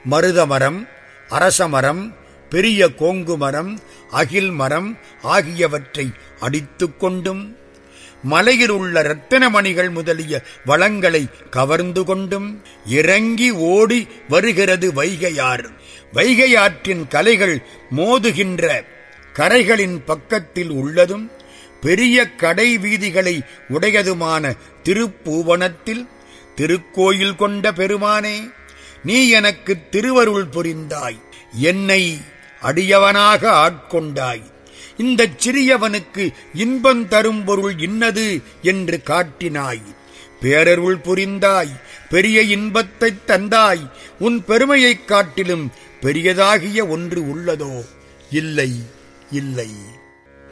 மருதமரம் அரசமரம் பெரிய கோங்கு மரம் அகில் மரம் ஆகியவற்றை அடித்துக் கொண்டும் மலையில் உள்ள இரத்தினமணிகள் முதலிய வளங்களை கவர்ந்து கொண்டும் இறங்கி ஓடி வருகிறது வைகையாறு வைகையாற்றின் கலைகள் மோதுகின்ற கரைகளின் பக்கத்தில் உள்ளதும் பெரிய கடை வீதிகளை உடையதுமான திருப்பூவனத்தில் திருக்கோயில் கொண்ட பெருமானே நீ எனக்கு திருவருள் புரிந்தாய் என்னை அடியவனாக ஆட்கொண்டாய் இந்தச் சிறியவனுக்கு இன்பம் தரும் பொருள் இன்னது என்று காட்டினாய் பேரருள் புரிந்தாய் பெரிய இன்பத்தைத் தந்தாய் உன் பெருமையைக் காட்டிலும் பெரியதாகிய ஒன்று உள்ளதோ இல்லை இல்லை